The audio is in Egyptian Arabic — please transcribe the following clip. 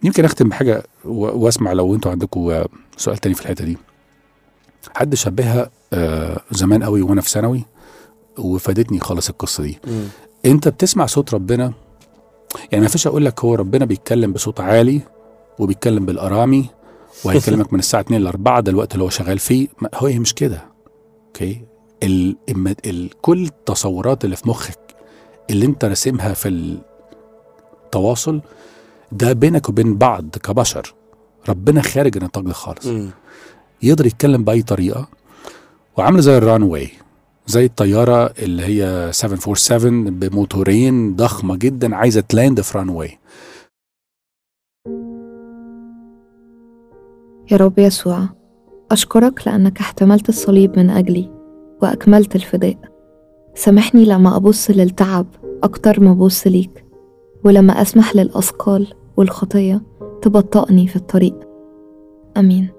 يمكن اختم بحاجه و- واسمع لو انتوا عندكم سؤال تاني في الحته دي حد شبهها آه، زمان قوي وانا في ثانوي وفادتني خالص القصه دي مم. انت بتسمع صوت ربنا يعني ما فيش اقول لك هو ربنا بيتكلم بصوت عالي وبيتكلم بالارامي وهيكلمك من الساعه 2 ل 4 ده الوقت اللي هو شغال فيه ما- هو هي مش كده اوكي ال... ال... ال... كل التصورات اللي في مخك اللي انت راسمها في التواصل ده بينك وبين بعض كبشر ربنا خارج النطاق ده خالص مم. يقدر يتكلم باي طريقه وعامله زي الران واي زي الطياره اللي هي 747 بموتورين ضخمه جدا عايزه تلاند في ران واي يا رب يسوع أشكرك لأنك احتملت الصليب من أجلي وأكملت الفداء سامحني لما أبص للتعب أكتر ما أبص ليك ولما أسمح للأثقال والخطية تبطئني في الطريق آمين